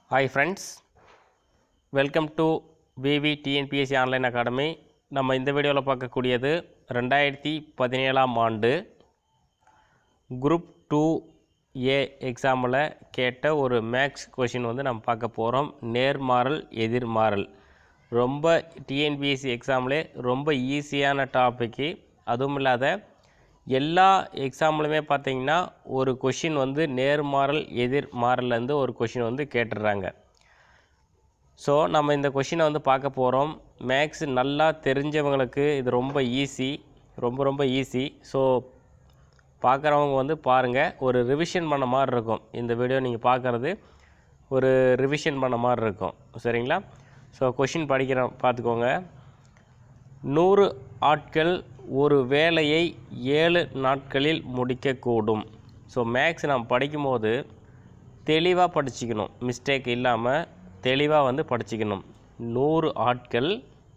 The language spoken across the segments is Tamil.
hi friends welcome to VV TNPSC online academy நம்ம இந்த வீடியோவில் பார்க்கக்கூடியது ரெண்டாயிரத்தி பதினேழாம் ஆண்டு குரூப் டூ ஏ எக்ஸாமில் கேட்ட ஒரு மேக்ஸ் கொஷின் வந்து நம்ம பார்க்க போகிறோம் நேர்மாறல் எதிர்மாறல் ரொம்ப டிஎன்பிஎஸ்சி எக்ஸாம்லே ரொம்ப ஈஸியான டாப்பிக்கு அதுவும் இல்லாத எல்லா எக்ஸாம்லுமே பார்த்தீங்கன்னா ஒரு கொஷின் வந்து நேர்மாறல் எதிர்மாறல்லேருந்து ஒரு கொஷின் வந்து கேட்டுடுறாங்க ஸோ நம்ம இந்த கொஷினை வந்து பார்க்க போகிறோம் மேக்ஸ் நல்லா தெரிஞ்சவங்களுக்கு இது ரொம்ப ஈஸி ரொம்ப ரொம்ப ஈஸி ஸோ பார்க்குறவங்க வந்து பாருங்கள் ஒரு ரிவிஷன் பண்ண மாதிரி இருக்கும் இந்த வீடியோ நீங்கள் பார்க்குறது ஒரு ரிவிஷன் பண்ண மாதிரி இருக்கும் சரிங்களா ஸோ கொஷின் படிக்கிற பார்த்துக்கோங்க நூறு ஆட்கள் ஒரு வேலையை ஏழு நாட்களில் முடிக்கக்கூடும் ஸோ மேக்ஸ் நாம் படிக்கும்போது தெளிவாக படிச்சுக்கணும் மிஸ்டேக் இல்லாமல் தெளிவாக வந்து படிச்சுக்கணும் நூறு ஆட்கள்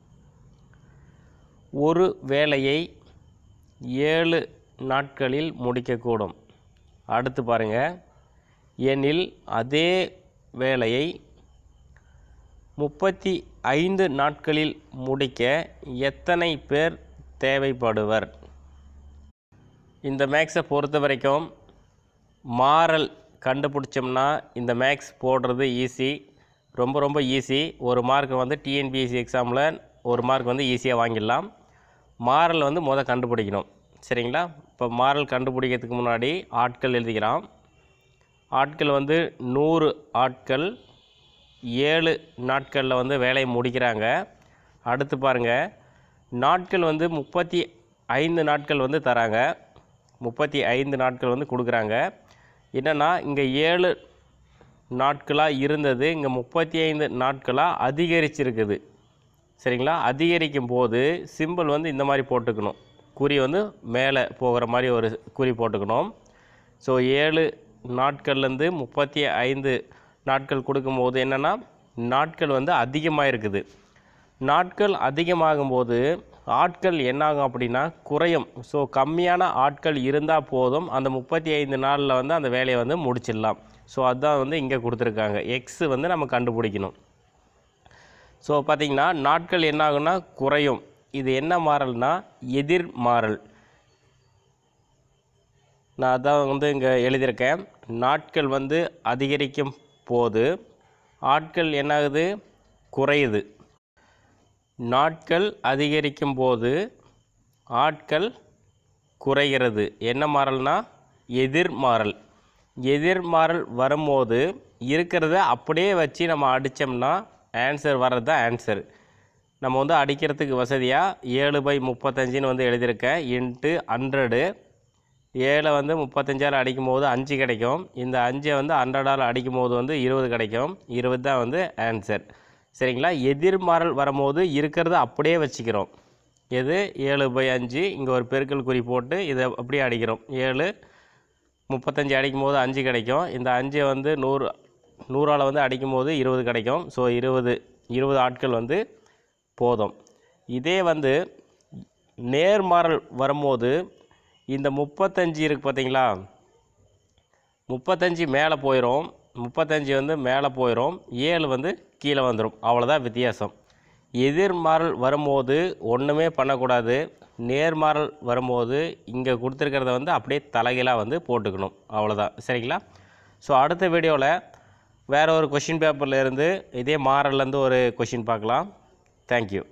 ஒரு வேலையை ஏழு நாட்களில் முடிக்கக்கூடும் அடுத்து பாருங்கள் எனில் அதே வேலையை முப்பத்தி ஐந்து நாட்களில் முடிக்க எத்தனை பேர் தேவைப்படுவர் இந்த மேக்ஸை பொறுத்த வரைக்கும் மாறல் கண்டுபிடிச்சோம்னா இந்த மேக்ஸ் போடுறது ஈஸி ரொம்ப ரொம்ப ஈஸி ஒரு மார்க் வந்து டிஎன்பிஎஸ்சி எக்ஸாமில் ஒரு மார்க் வந்து ஈஸியாக வாங்கிடலாம் மாறல் வந்து முத கண்டுபிடிக்கணும் சரிங்களா இப்போ மாறல் கண்டுபிடிக்கிறதுக்கு முன்னாடி ஆட்கள் எழுதிக்கிறான் ஆட்கள் வந்து நூறு ஆட்கள் ஏழு நாட்களில் வந்து வேலையை முடிக்கிறாங்க அடுத்து பாருங்கள் நாட்கள் வந்து முப்பத்தி ஐந்து நாட்கள் வந்து தராங்க முப்பத்தி ஐந்து நாட்கள் வந்து கொடுக்குறாங்க என்னென்னா இங்கே ஏழு நாட்களாக இருந்தது இங்கே முப்பத்தி ஐந்து நாட்களாக அதிகரிச்சிருக்குது சரிங்களா அதிகரிக்கும் போது சிம்பிள் வந்து இந்த மாதிரி போட்டுக்கணும் குறி வந்து மேலே போகிற மாதிரி ஒரு குறி போட்டுக்கணும் ஸோ ஏழு நாட்கள்லேருந்து முப்பத்தி ஐந்து நாட்கள் கொடுக்கும்போது என்னென்னா நாட்கள் வந்து அதிகமாக இருக்குது நாட்கள் அதிகமாகும்போது ஆட்கள் என்னாகும் அப்படின்னா குறையும் ஸோ கம்மியான ஆட்கள் இருந்தால் போதும் அந்த முப்பத்தி ஐந்து நாளில் வந்து அந்த வேலையை வந்து முடிச்சிடலாம் ஸோ அதுதான் வந்து இங்கே கொடுத்துருக்காங்க எக்ஸ் வந்து நம்ம கண்டுபிடிக்கணும் ஸோ பார்த்திங்கன்னா நாட்கள் என்னாகும்னா குறையும் இது என்ன மாறல்னா எதிர் மாறல் நான் அதான் வந்து இங்கே எழுதியிருக்கேன் நாட்கள் வந்து அதிகரிக்கும் போது ஆட்கள் என்னாகுது குறையுது நாட்கள் அதிகரிக்கும் போது ஆட்கள் குறைகிறது என்ன மாறல்னா எதிர்மாறல் எதிர்மாறல் வரும்போது இருக்கிறத அப்படியே வச்சு நம்ம அடித்தோம்னா ஆன்சர் வர்றது தான் ஆன்சர் நம்ம வந்து அடிக்கிறதுக்கு வசதியாக ஏழு பை முப்பத்தஞ்சுன்னு வந்து எழுதியிருக்கேன் இன்ட்டு ஹண்ட்ரடு ஏழை வந்து முப்பத்தஞ்சால் அடிக்கும் போது அஞ்சு கிடைக்கும் இந்த அஞ்சை வந்து ஹண்ட்ரடால் அடிக்கும் போது வந்து இருபது கிடைக்கும் இருபது தான் வந்து ஆன்சர் சரிங்களா எதிர்மாறல் வரும்போது இருக்கிறத அப்படியே வச்சுக்கிறோம் எது ஏழு பை அஞ்சு இங்கே ஒரு பெருக்கல் குறி போட்டு இதை அப்படியே அடிக்கிறோம் ஏழு முப்பத்தஞ்சு அடிக்கும் போது அஞ்சு கிடைக்கும் இந்த அஞ்சை வந்து நூறு நூறால் வந்து அடிக்கும் போது இருபது கிடைக்கும் ஸோ இருபது இருபது ஆட்கள் வந்து போதும் இதே வந்து நேர்மாறல் வரும்போது இந்த முப்பத்தஞ்சு இருக்குது பார்த்தீங்களா முப்பத்தஞ்சு மேலே போயிடும் முப்பத்தஞ்சு வந்து மேலே போயிடும் ஏழு வந்து கீழே வந்துடும் அவ்வளோதான் வித்தியாசம் எதிர்மாறல் வரும்போது ஒன்றுமே பண்ணக்கூடாது நேர்மாறல் வரும்போது இங்கே கொடுத்துருக்கிறத வந்து அப்படியே தலைகீழாக வந்து போட்டுக்கணும் அவ்வளோதான் சரிங்களா ஸோ அடுத்த வீடியோவில் வேறு ஒரு கொஷின் பேப்பரில் இருந்து இதே மாறல்லேருந்து ஒரு கொஷின் பார்க்கலாம் தேங்க்யூ